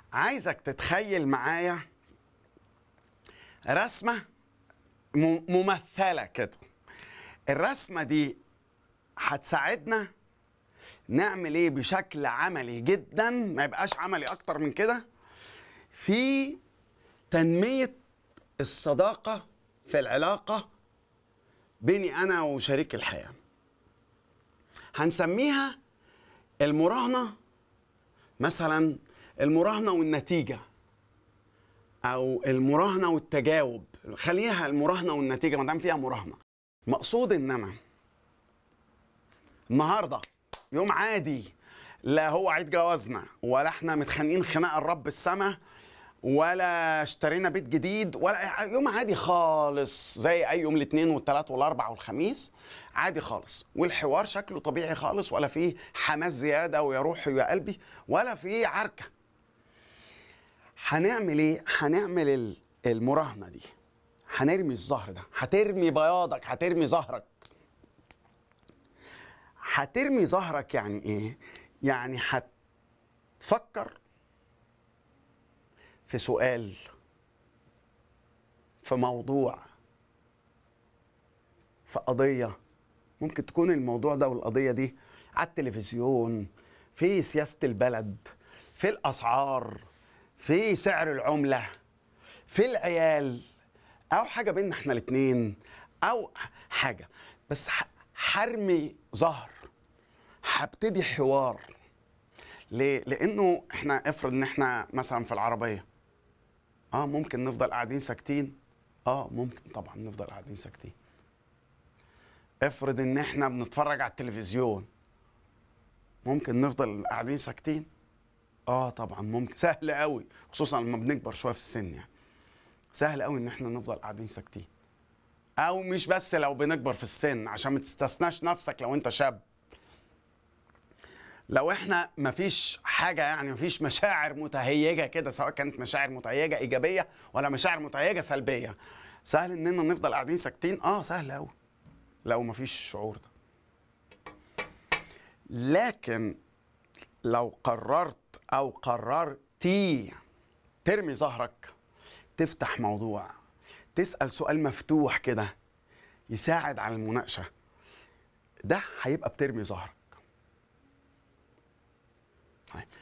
عايزك تتخيل معايا رسمة م- ممثلة كده الرسمة دي هتساعدنا نعمل ايه بشكل عملي جدا ما يبقاش عملي اكتر من كده في تنمية الصداقة في العلاقة بيني انا وشريك الحياة هنسميها المراهنة مثلا المراهنة والنتيجة او المراهنة والتجاوب خليها المراهنة والنتيجة ما دام فيها مراهنة مقصود ان انا النهارده يوم عادي لا هو عيد جوازنا ولا احنا متخانقين خناقه الرب السما ولا اشترينا بيت جديد ولا يوم عادي خالص زي اي يوم الاثنين والثلاث والاربع والخميس عادي خالص والحوار شكله طبيعي خالص ولا فيه حماس زياده ويا روحي ويا قلبي ولا فيه عركه هنعمل ايه هنعمل ال- المراهنه دي هنرمي الزهر ده هترمي بياضك هترمي زهرك هترمي ظهرك يعني ايه يعني هتفكر في سؤال في موضوع في قضية ممكن تكون الموضوع ده والقضية دي على التلفزيون في سياسة البلد في الأسعار في سعر العملة في العيال أو حاجة بيننا احنا الاتنين أو حاجة بس ح- حرمي ظهر هبتدي حوار ليه؟ لأنه احنا افرض ان احنا مثلا في العربية اه ممكن نفضل قاعدين ساكتين اه ممكن طبعا نفضل قاعدين ساكتين افرض ان احنا بنتفرج على التلفزيون ممكن نفضل قاعدين ساكتين اه طبعا ممكن سهل قوي خصوصا لما بنكبر شويه في السن يعني سهل قوي ان احنا نفضل قاعدين ساكتين او مش بس لو بنكبر في السن عشان ما تستثناش نفسك لو انت شاب لو احنا مفيش حاجه يعني مفيش مشاعر متهيجه كده سواء كانت مشاعر متهيجه ايجابيه ولا مشاعر متهيجه سلبيه سهل اننا نفضل قاعدين ساكتين اه سهل قوي لو مفيش الشعور ده لكن لو قررت او قررتي ترمي ظهرك تفتح موضوع تسال سؤال مفتوح كده يساعد على المناقشه ده هيبقى بترمي ظهرك طيب